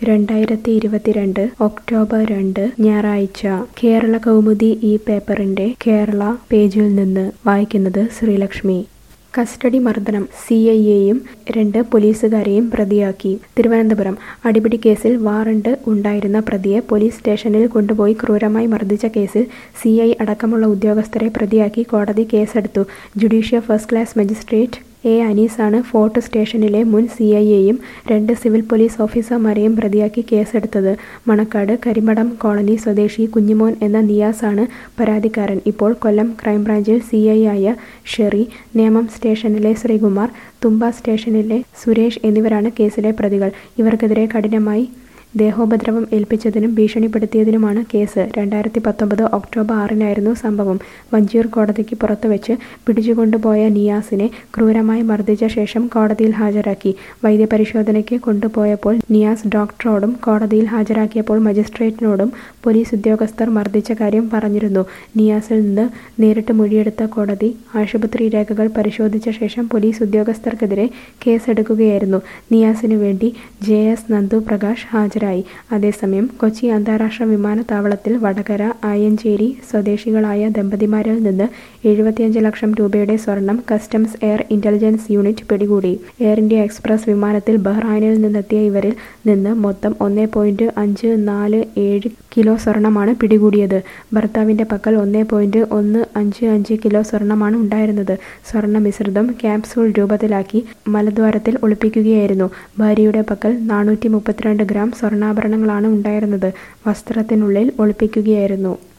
രണ്ടായിരത്തി ഇരുപത്തിരണ്ട് ഒക്ടോബർ രണ്ട് ഞായറാഴ്ച കേരള കൗമുദി ഈ പേപ്പറിന്റെ കേരള പേജിൽ നിന്ന് വായിക്കുന്നത് ശ്രീലക്ഷ്മി കസ്റ്റഡി മർദ്ദനം സി ഐ എയും രണ്ട് പോലീസുകാരെയും പ്രതിയാക്കി തിരുവനന്തപുരം അടിപിടി കേസിൽ വാറണ്ട് ഉണ്ടായിരുന്ന പ്രതിയെ പോലീസ് സ്റ്റേഷനിൽ കൊണ്ടുപോയി ക്രൂരമായി മർദ്ദിച്ച കേസിൽ സി ഐ അടക്കമുള്ള ഉദ്യോഗസ്ഥരെ പ്രതിയാക്കി കോടതി കേസെടുത്തു judicial first class magistrate A അനീസാണ് ഫോർട്ട് സ്റ്റേഷനിലെ മുൻ സി ഐ എയും രണ്ട് സിവിൽ പോലീസ് ഓഫീസർമാരെയും പ്രതിയാക്കി കേസെടുത്തത് മണക്കാട് കരിമടം കോളനി സ്വദേശി കുഞ്ഞിമോൻ എന്ന നിയാസാണ് പരാതിക്കാരൻ ഇപ്പോൾ കൊല്ലം ക്രൈംബ്രാഞ്ചിൽ സി ഐ ആയ ഷെറി നേമം സ്റ്റേഷനിലെ ശ്രീകുമാർ തുമ്പ സ്റ്റേഷനിലെ സുരേഷ് എന്നിവരാണ് കേസിലെ പ്രതികൾ ഇവർക്കെതിരെ കഠിനമായി ദേഹോപദ്രവം ഏൽപ്പിച്ചതിനും ഭീഷണിപ്പെടുത്തിയതിനുമാണ് കേസ് രണ്ടായിരത്തി പത്തൊമ്പത് ഒക്ടോബർ ആറിനായിരുന്നു സംഭവം വഞ്ചിയൂർ കോടതിക്ക് പുറത്തുവച്ച് പിടിച്ചുകൊണ്ടുപോയ നിയാസിനെ ക്രൂരമായി മർദ്ദിച്ച ശേഷം കോടതിയിൽ ഹാജരാക്കി വൈദ്യപരിശോധനയ്ക്ക് കൊണ്ടുപോയപ്പോൾ നിയാസ് ഡോക്ടറോടും കോടതിയിൽ ഹാജരാക്കിയപ്പോൾ മജിസ്ട്രേറ്റിനോടും പോലീസ് ഉദ്യോഗസ്ഥർ മർദ്ദിച്ച കാര്യം പറഞ്ഞിരുന്നു നിയാസിൽ നിന്ന് നേരിട്ട് മൊഴിയെടുത്ത കോടതി ആശുപത്രി രേഖകൾ പരിശോധിച്ച ശേഷം പോലീസ് ഉദ്യോഗസ്ഥർക്കെതിരെ കേസെടുക്കുകയായിരുന്നു നിയാസിനു വേണ്ടി ജെ എസ് നന്ദു പ്രകാശ് ഹാജരായി ഹാജരായി അതേസമയം കൊച്ചി അന്താരാഷ്ട്ര വിമാനത്താവളത്തിൽ വടകര ആയഞ്ചേരി സ്വദേശികളായ ദമ്പതിമാരിൽ നിന്ന് എഴുപത്തിയഞ്ച് ലക്ഷം രൂപയുടെ സ്വർണം കസ്റ്റംസ് എയർ ഇന്റലിജൻസ് യൂണിറ്റ് പിടികൂടി എയർ ഇന്ത്യ എക്സ്പ്രസ് വിമാനത്തിൽ ബഹ്റൈനിൽ നിന്നെത്തിയ ഇവരിൽ നിന്ന് മൊത്തം ഒന്നേ പോയിന്റ് അഞ്ച് നാല് ഏഴ് കിലോ സ്വർണമാണ് പിടികൂടിയത് ഭർത്താവിന്റെ പക്കൽ ഒന്നേ പോയിന്റ് ഒന്ന് അഞ്ച് അഞ്ച് കിലോ സ്വർണമാണ് ഉണ്ടായിരുന്നത് സ്വർണ്ണ മിശ്രിതം ക്യാപ്സൂൾ രൂപത്തിലാക്കി മലദ്വാരത്തിൽ ഒളിപ്പിക്കുകയായിരുന്നു ഭാര്യയുടെ പക്കൽ നാനൂറ്റി മുപ്പത്തിരണ്ട് ഗ്രാം സ്വർണ്ണാഭരണങ്ങളാണ് ഉണ്ടായിരുന്നത് വസ്ത്രത്തിനുള്ളിൽ ഒളിപ്പിക്കുകയായിരുന്നു